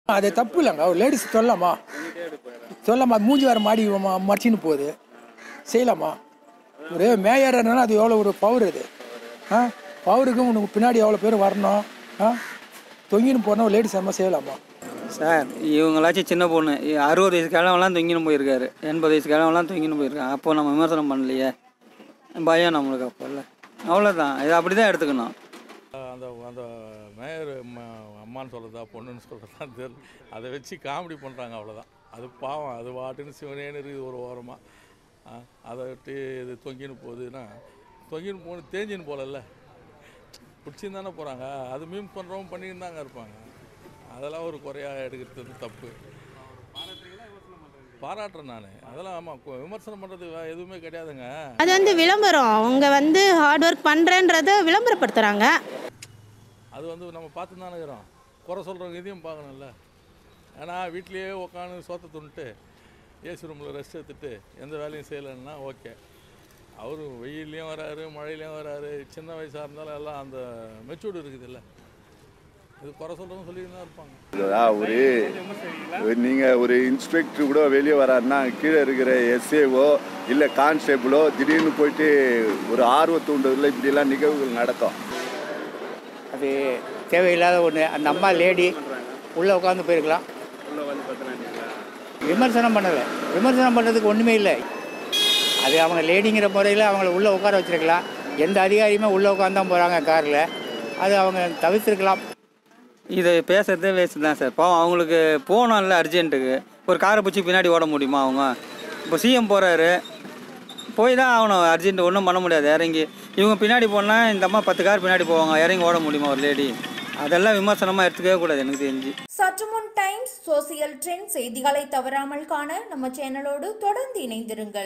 அது தப்பு இல்லைங்க ஒரு லேடிஸ் சொல்லலாமா சொல்லலாமா மூஞ்சி வேறு மாடி ம- மறைச்சின்னு போகுது செய்யலாமா ஒரு மேயர்னால அது எவ்வளோ ஒரு பவர் அது ஆ பவருக்கு உனக்கு பின்னாடி எவ்வளோ பேர் வரணும் ஆ தொங்கின்னு போனால் லேடிஸ் அம்மா செய்யலாமா சார் இவங்களாச்சும் சின்ன பொண்ணு இ- அறுபது வயசு கிழவெல்லாம் தொங்கின்னு போயிருக்காரு எண்பது வயசு கிழவெல்லாம் தொங்கின்னு போயிருக்காங்க அப்போ நம்ம விமர்சனம் பண்ணலையே பயம் நம்மளுக்கு அப்போ இல்லை அவ்வளோதான் இது அப்படி தான் எடுத்துக்கணும் அந்த அந்த மேயர் ம- அம்மான்னு சொல்கிறதா பொண்ணுன்னு சொல்கிறதா தெரியல அதை வச்சு காமெடி பண்ணுறாங்க அவ்வளோதான் அது பாவம் அது வாட்டுன்னு சிவனேன்னு இருக்குது ஒரு ஓரமாக அதை விட்டு இது தொங்கின்னு போகுதுன்னா தொங்கின்னு போகணும் தேஞ்சின்னு போகலல்ல பிடிச்சின்னு தானே போகிறாங்க அது மீம் பண்ணுறவங்க பண்ணின்னு தாங்க இருப்பாங்க அதெல்லாம் ஒரு குறையாக எடுக்கிறது தப்பு பாராட்டுறேன் நான் அதெல்லாம் ஆமாம் விமர்சனம் பண்ணுறது எதுவுமே கிடையாதுங்க அது வந்து விளம்பரம் அவங்க வந்து ஹார்ட் ஒர்க் பண்ணுறேன்றத விளம்பரப்படுத்துகிறாங்க அது வந்து நம்ம பார்த்து தானே இருக்கிறோம் குறை சொல்கிறவங்க இதையும் பார்க்கணும்ல ஏன்னா வீட்லேயே உட்காந்து சோத்தை துண்ணுட்டு ஏசி ரூமில் ரெஸ்ட் எடுத்துட்டு எந்த வேலையும் செய்யலைன்னா ஓகே அவரு வெயில்லையும் வராரு மழையிலையும் வராரு சின்ன வயசாக இருந்தாலும் எல்லாம் அந்த மெச்சூர்டு இருக்குதுல்ல இது குறை சொல்கிறவங்க சொல்லிட்டு தான் இருப்பாங்க ஒரு நீங்கள் ஒரு இன்ஸ்பெக்டர் கூட வெளியே வராருன்னா கீழே இருக்கிற எஸ்ஏவோ இல்லை கான்ஸ்டேபிளோ திடீர்னு போயிட்டு ஒரு ஆர்வ தூண்டுதலில் இப்படிலாம் நிகழ்வுகள் நடக்கும் அது தேவையில்லாத ஒன்று அந்த அம்மா லேடி உள்ளே உட்காந்து போயிருக்கலாம் விமர்சனம் பண்ணலை விமர்சனம் பண்ணுறதுக்கு ஒன்றுமே இல்லை அது அவங்க லேடிங்கிற முறையில் அவங்கள உள்ளே உட்கார வச்சிருக்கலாம் எந்த அதிகாரியுமே உள்ளே உட்காந்து தான் போகிறாங்க காரில் அது அவங்க தவிர்த்திருக்கலாம் இது பேசுறதே வேஸ்ட் தான் சார் பாவம் அவங்களுக்கு போகணும்ல அர்ஜென்ட்டுக்கு ஒரு காரை பிடிச்சி பின்னாடி ஓட முடியுமா அவங்க இப்போ சிஎம் போகிறாரு போய் தான் ஆகணும் அர்ஜென்ட் ஒன்றும் பண்ண முடியாது இறங்கி இவங்க பின்னாடி போனால் இந்த அம்மா பத்து கார் பின்னாடி போவாங்க இறங்கி ஓட முடியுமா ஒரு லேடி அதெல்லாம் விமர்சனமாக எடுத்துக்கவே கூடாது எனக்கு தெரிஞ்சு சற்று முன் டைம்ஸ் சோசியல் ட்ரெண்ட் செய்திகளை தவறாமல் காண நம்ம சேனலோடு தொடர்ந்து இணைந்திருங்கள்